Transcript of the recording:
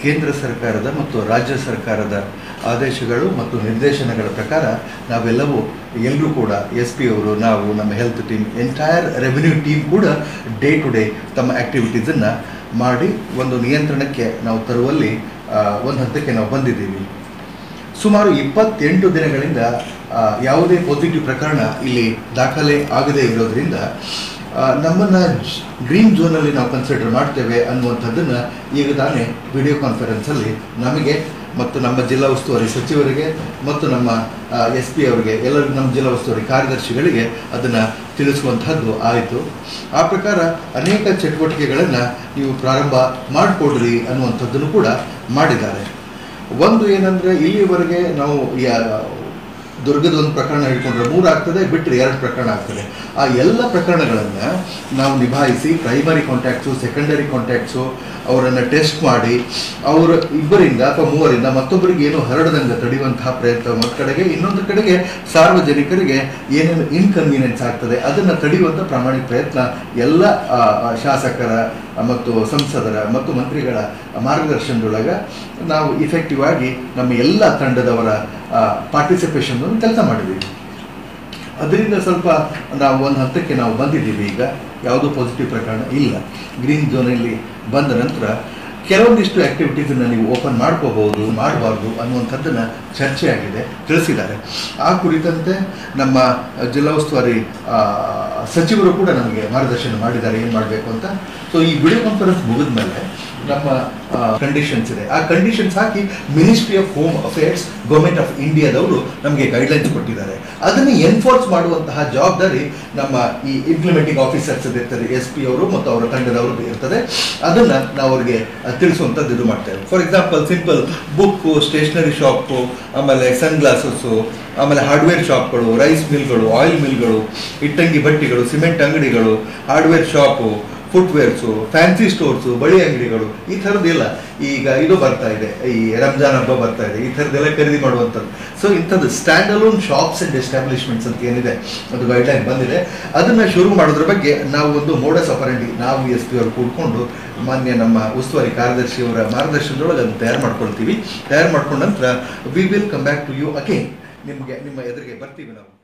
ಕೇಂದ್ರ ಸರ್ಕಾರದ ಮತ್ತು ರಾಜ್ಯ ಸರ್ಕಾರದ ಆದೇಶಗಳು ಮತ್ತು ನಿರ್ದೇಶನಗಳ ಪ್ರಕಾರ ನಾವೆಲ್ಲವೂ ಎಲ್ಲರೂ ಕೂಡ ಎಸ್ ಪಿ ಅವರು ನಾವು ನಮ್ಮ health team entire revenue team ಕೂಡ ಡೇ ಟು ಡೇ ತಮ್ಮ ಆ್ಯಕ್ಟಿವಿಟೀಸನ್ನು ಮಾಡಿ ಒಂದು ನಿಯಂತ್ರಣಕ್ಕೆ ನಾವು ತರುವಲ್ಲಿ ಆ, ಒಂದು ಹಂತಕ್ಕೆ ನಾವು ಬಂದಿದ್ದೀವಿ ಸುಮಾರು ಇಪ್ಪತ್ತೆಂಟು ದಿನಗಳಿಂದ ಆ, ಯಾವುದೇ ಪಾಸಿಟಿವ್ ಪ್ರಕರಣ ಇಲ್ಲಿ ದಾಖಲೆ ಆಗದೇ ಇರೋದ್ರಿಂದ ಆ, ನಮ್ಮನ್ನ ಗ್ರೀನ್ ಝೋನಲ್ಲಿ ನಾವು ಕನ್ಸಿಡರ್ ಮಾಡ್ತೇವೆ ಅನ್ನುವಂಥದ್ದನ್ನು ಈಗ ತಾನೇ ವಿಡಿಯೋ ಕಾನ್ಫರೆನ್ಸಲ್ಲಿ ನಮಗೆ ಮತ್ತು ನಮ್ಮ ಜಿಲ್ಲಾ ಉಸ್ತುವಾರಿ ಸಚಿವರಿಗೆ ಮತ್ತು ನಮ್ಮ ಎಸ್ ಪಿ ಅವರಿಗೆ ಎಲ್ಲರಿಗೂ ನಮ್ಮ ಜಿಲ್ಲಾ ಉಸ್ತುವಾರಿ ಕಾರ್ಯದರ್ಶಿಗಳಿಗೆ ಅದನ್ನು ತಿಳಿಸುವಂತಹದ್ದು ಆಯಿತು ಆ ಪ್ರಕಾರ ಅನೇಕ ಚಟುವಟಿಕೆಗಳನ್ನು ನೀವು ಪ್ರಾರಂಭ ಮಾಡಿಕೊಡ್ರಿ ಅನ್ನುವಂಥದ್ದನ್ನು ಕೂಡ ಮಾಡಿದ್ದಾರೆ ಒಂದು ಏನಂದ್ರೆ ಇಲ್ಲಿವರೆಗೆ ನಾವು ಯಾ- ದುರ್ಗದ ಒಂದು ಪ್ರಕರಣ ಹಿಡ್ಕೊಂಡ್ರೆ ಮೂರು ಆಗ್ತದೆ ಬಿಟ್ಟರೆ ಎರಡು ಪ್ರಕರಣ ಆಗ್ತದೆ ಆ ಎಲ್ಲ ಪ್ರಕರಣಗಳನ್ನು ನಾವು ನಿಭಾಯಿಸಿ ಪ್ರೈಮರಿ ಕಾಂಟ್ಯಾಕ್ಟ್ಸು ಸೆಕೆಂಡರಿ ಕಾಂಟ್ಯಾಕ್ಟ್ಸು ಅವರನ್ನು ಟೆಸ್ಟ್ ಮಾಡಿ ಅವರ ಇಬ್ಬರಿಂದ ಅಥವಾ ಮೂವರಿಂದ ಮತ್ತೊಬ್ಬರಿಗೆ ಏನು ಹರಡದಂಗೆ ತಡೆಯುವಂತಹ ಪ್ರಯತ್ನ ಒಂದು ಕಡೆಗೆ ಇನ್ನೊಂದು ಕಡೆಗೆ ಸಾರ್ವಜನಿಕರಿಗೆ ಏನೇನು ಇನ್ಕನ್ವೀನಿಯನ್ಸ್ ಆಗ್ತದೆ ಅದನ್ನು ತಡೆಯುವಂಥ ಪ್ರಾಮಾಣಿಕ ಪ್ರಯತ್ನ ಎಲ್ಲ ಆ, ಆ, ಶಾಸಕರ ಮತ್ತು ಸಂಸದರ ಮತ್ತು ಮಂತ್ರಿಗಳ ಮಾರ್ಗದರ್ಶನದೊಳಗೆ ನಾವು ಇಫೆಕ್ಟಿವ್ ಆಗಿ ನಮ್ಮ ಎಲ್ಲ ತಂಡದವರ ಪಾರ್ಟಿಸಿಪೇಷನ್ ಕೆಲಸ ಮಾಡಿದ್ದೀವಿ ಅದರಿಂದ ಸ್ವಲ್ಪ ನಾವು ಒಂದು ಹಂತಕ್ಕೆ ನಾವು ಬಂದಿದ್ದೀವಿ ಈಗ ಯಾವುದೂ ಪಾಸಿಟಿವ್ ಪ್ರಕರಣ ಇಲ್ಲ ಗ್ರೀನ್ ಝೋನಲ್ಲಿ ಬಂದ ನಂತರ ಕೆಲವೊಂದಿಷ್ಟು ಆ್ಯಕ್ಟಿವಿಟೀಸನ್ನು ನೀವು ಓಪನ್ ಮಾಡ್ಕೋಬಹುದು ಮಾಡಬಾರ್ದು ಅನ್ನುವಂಥದ್ದನ್ನು ಚರ್ಚೆ ಆಗಿದೆ ತಿಳಿಸಿದ್ದಾರೆ ಆ ಕುರಿತಂತೆ ನಮ್ಮ ಜಿಲ್ಲಾ ಉಸ್ತುವಾರಿ ಆ, ಸಚಿವರು ಕೂಡ ನಮಗೆ ಮಾರ್ಗದರ್ಶನ ಮಾಡಿದ್ದಾರೆ ಏನು ಮಾಡಬೇಕು ಅಂತ ಸೊ ಈ ವಿಡಿಯೋ ಕಾನ್ಫರೆನ್ಸ್ ಮುಗಿದ ಮೇಲೆ ನಮ್ಮ ಕಂಡೀಷನ್ಸ್ ಇದೆ ಆ ಕಂಡೀಷನ್ಸ್ ಹಾಕಿ ministry of home affairs government of ಇಂಡಿಯಾದವರು ನಮಗೆ ಗೈಡ್ಲೈನ್ಸ್ ಕೊಟ್ಟಿದ್ದಾರೆ ಅದನ್ನು ಎನ್ಫೋರ್ಸ್ ಮಾಡುವಂತಹ ಜವಾಬ್ದಾರಿ ನಮ್ಮ ಈ ಇಂಪ್ಲಿಮೆಂಟಿಂಗ್ ಆಫೀಸರ್ಸ್ ಇರ್ತಾರೆ ಎಸ್ ಪಿ ಅವರು ಮತ್ತು ಅವರ ತಂಡದವರು ಇರ್ತದೆ ಅದನ್ನು ನಾವು ಅವರಿಗೆ ತಿಳಿಸುವಂಥದ್ದು ಇದು ಮಾಡ್ತೇವೆ for example simple book stationery shop ಆಮೇಲೆ ಸನ್ ಗ್ಲಾಸಸ್ಸು ಆಮೇಲೆ ಹಾರ್ಡ್ವೇರ್ ಶಾಪ್ಗಳು ರೈಸ್ ಮಿಲ್ಗಳು ಆಯಿಲ್ ಮಿಲ್ಗಳು ಇಟ್ಟಂಗಿ ಬಟ್ಟಿಗಳು ಸಿಮೆಂಟ್ ಅಂಗಡಿಗಳು hardware shop footwears fancy stores ಬಳಿ ಅಂಗಡಿಗಳು ಈ ಥರದ್ದೆಲ್ಲ ಈಗ ಇದು ಬರ್ತಾ ಇದೆ ಈ ರಂಜಾನ್ ಹಬ್ಬ ಬರ್ತಾ ಇದೆ ಈ ಥರದ್ದೆಲ್ಲ ಖರೀದಿ ಮಾಡುವಂಥದ್ದು ಸೊ ಇಂಥದ್ದು stand alone shops and establishments ಅಂತ ಏನಿದೆ ಅದು ಗೈಡ್ಲೈನ್ ಬಂದಿದೆ ಅದನ್ನು ಶುರು ಮಾಡೋದ್ರ ಬಗ್ಗೆ ನಾವು ಒಂದು ಮೋಡಸ್ ಅಪರಂಡಿ ನಾವು ಎಸ್ ಪಿ ಅವರು ಕೂಡ್ಕೊಂಡು ಮಾನ್ಯ ನಮ್ಮ ಉಸ್ತುವಾರಿ ಕಾರ್ಯದರ್ಶಿಯವರ ಮಾರ್ಗದರ್ಶನದೊಳಗೆ ಅದನ್ನು ತಯಾರು ಮಾಡ್ಕೊಳ್ತೀವಿ ತಯಾರು ಮಾಡ್ಕೊಂಡ ನಂತರ we will come back to you again ನಿಮಗೆ ನಿಮ್ಮ ಎದುರಿಗೆ ಬರ್ತೀವಿ ನಾವು